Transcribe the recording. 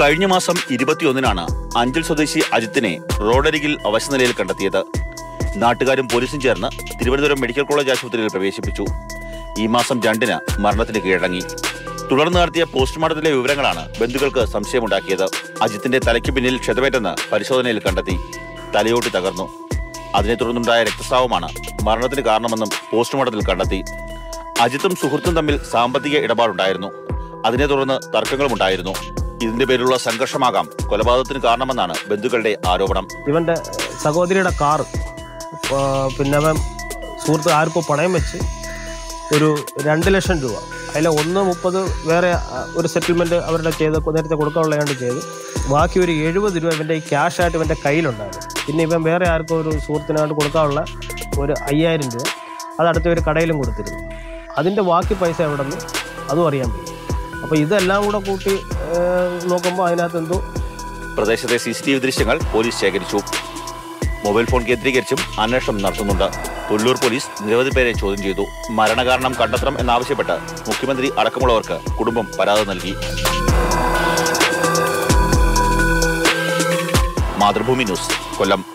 കഴിഞ്ഞ മാസം ഇരുപത്തിയൊന്നിനാണ് അഞ്ചൽ സ്വദേശി അജിത്തിനെ റോഡരികിൽ അവശനിലയിൽ കണ്ടെത്തിയത് നാട്ടുകാരും പോലീസും ചേർന്ന് തിരുവനന്തപുരം മെഡിക്കൽ കോളേജ് ആശുപത്രിയിൽ പ്രവേശിപ്പിച്ചു ഈ മാസം രണ്ടിന് മരണത്തിന് കീഴടങ്ങി തുടർന്ന് നടത്തിയ പോസ്റ്റ്മോർട്ടത്തിലെ വിവരങ്ങളാണ് ബന്ധുക്കൾക്ക് സംശയമുണ്ടാക്കിയത് അജിത്തിന്റെ തലയ്ക്ക് പിന്നിൽ ക്ഷതമേറ്റെന്ന് പരിശോധനയിൽ കണ്ടെത്തി തലയോട്ടി തകർന്നു അതിനെ തുടർന്നുണ്ടായ രക്തസ്രാവമാണ് മരണത്തിന് കാരണമെന്നും പോസ്റ്റ്മോർട്ടത്തിൽ കണ്ടെത്തി അജിത്തും സുഹൃത്തും തമ്മിൽ സാമ്പത്തിക ഇടപാടുണ്ടായിരുന്നു അതിനെ തുടർന്ന് തർക്കങ്ങളുമുണ്ടായിരുന്നു ഇതിന്റെ പേരിലുള്ള സംഘർഷമാകാം കൊലപാതകത്തിന് കാരണമെന്നാണ് ബന്ധുക്കളുടെ ആരോപണം ഇവൻ്റെ സഹോദരിയുടെ കാറ് ആ, പിന്നെ അവൻ സുഹൃത്ത് ആർക്കോ പണയം വെച്ച് ഒരു രണ്ട് ലക്ഷം രൂപ അതിൽ ഒന്ന് മുപ്പത് വേറെ ആ, ഒരു സെറ്റിൽമെൻറ്റ് അവരുടെ ചെയ്ത് നേരത്തെ കൊടുക്കാനുള്ളതാണ്ട് ചെയ്ത് ബാക്കി ഒരു എഴുപത് രൂപ ഇവൻ്റെ ഈ ക്യാഷായിട്ട് ഇവൻ്റെ കയ്യിലുണ്ടായിരുന്നു പിന്നെ ഇവൻ വേറെ ആർക്കോ ഒരു സുഹൃത്തിനാണ്ട് കൊടുക്കാനുള്ള ഒരു അയ്യായിരം രൂപ അത് അടുത്ത ഒരു കടയിലും കൊടുത്തിരുന്നു അതിൻ്റെ ബാക്കി പൈസ എവിടെ നിന്ന് അതും അറിയാൻ പറ്റും അപ്പോൾ ഇതെല്ലാം കൂടെ കൂട്ടി നോക്കുമ്പോൾ അതിനകത്ത് എന്തോ പ്രദേശത്തെ സി സി ടി വി ദൃശ്യങ്ങൾ പോലീസ് ശേഖരിച്ചു മൊബൈൽ ഫോൺ കേന്ദ്രീകരിച്ചും അന്വേഷണം നടത്തുന്നുണ്ട് തൊല്ലൂർ പോലീസ് നിരവധി പേരെ ചോദ്യം ചെയ്തു മരണകാരണം കണ്ടെത്തണം എന്നാവശ്യപ്പെട്ട് മുഖ്യമന്ത്രി അടക്കമുള്ളവർക്ക് കുടുംബം പരാതി നൽകി മാതൃഭൂമി ന്യൂസ് കൊല്ലം